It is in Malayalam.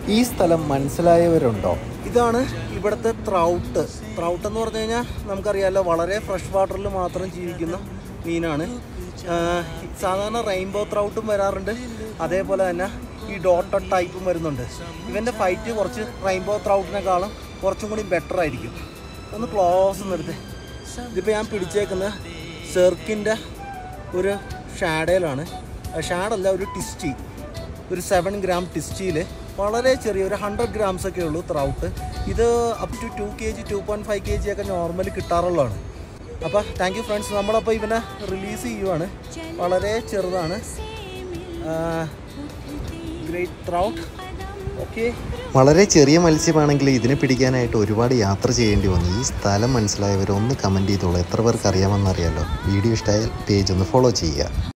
ഈ സ്ഥലം മനസ്സിലായവരുണ്ടോ ഇതാണ് ഇവിടുത്തെ ത്രൗട്ട് ത്രൗട്ട് എന്ന് പറഞ്ഞു കഴിഞ്ഞാൽ നമുക്കറിയാമല്ലോ വളരെ ഫ്രഷ് വാട്ടറിൽ മാത്രം ജീവിക്കുന്ന മീനാണ് ആഹ് സാധാരണ റെയിൻബോ ത്രൗട്ടും വരാറുണ്ട് അതേപോലെ തന്നെ ഈ ഡോട്ടഡ് ടൈപ്പും വരുന്നുണ്ട് ഇവൻ്റെ ഫൈറ്റ് കുറച്ച് റെയിൻബോ ത്രൗട്ടിനെക്കാളും കുറച്ചും കൂടി ബെറ്റർ ആയിരിക്കും ഒന്ന് ക്ലോസ് നിർത്തി ഇതിപ്പോൾ ഞാൻ പിടിച്ചേക്കുന്ന സെർക്കിൻ്റെ ഒരു ഷാഡയിലാണ് ഷാഡല്ല ഒരു ടിസ്റ്റി ഒരു സെവൻ ഗ്രാം ടിസ്റ്റിയിൽ വളരെ ചെറിയ ഒരു ഹൺഡ്രഡ് ഗ്രാംസ് ഒക്കെ ഉള്ളൂ ത്രൗട്ട് ഇത് up to two K G two point five K G ഒക്കെ നോർമലി കിട്ടാറുള്ളതാണ് അപ്പോൾ താങ്ക് യു ഫ്രണ്ട്സ് നമ്മളപ്പോൾ ഇവനെ റിലീസ് ചെയ്യുവാണ് വളരെ ചെറുതാണ് ഗ്രേറ്റ് ത്രൗട്ട് ഓക്കെ വളരെ ചെറിയ മത്സ്യമാണെങ്കിൽ ഇതിനെ പിടിക്കാനായിട്ട് ഒരുപാട് യാത്ര ചെയ്യേണ്ടി വന്നു ഈ സ്ഥലം മനസ്സിലായവർ ഒന്ന് കമൻറ്റ് ചെയ്തോളൂ എത്ര പേർക്ക് അറിയാമെന്നറിയാലോ വീഡിയോ ഇഷ്ടമായാൽ പേജ് ഒന്ന് ഫോളോ ചെയ്യുക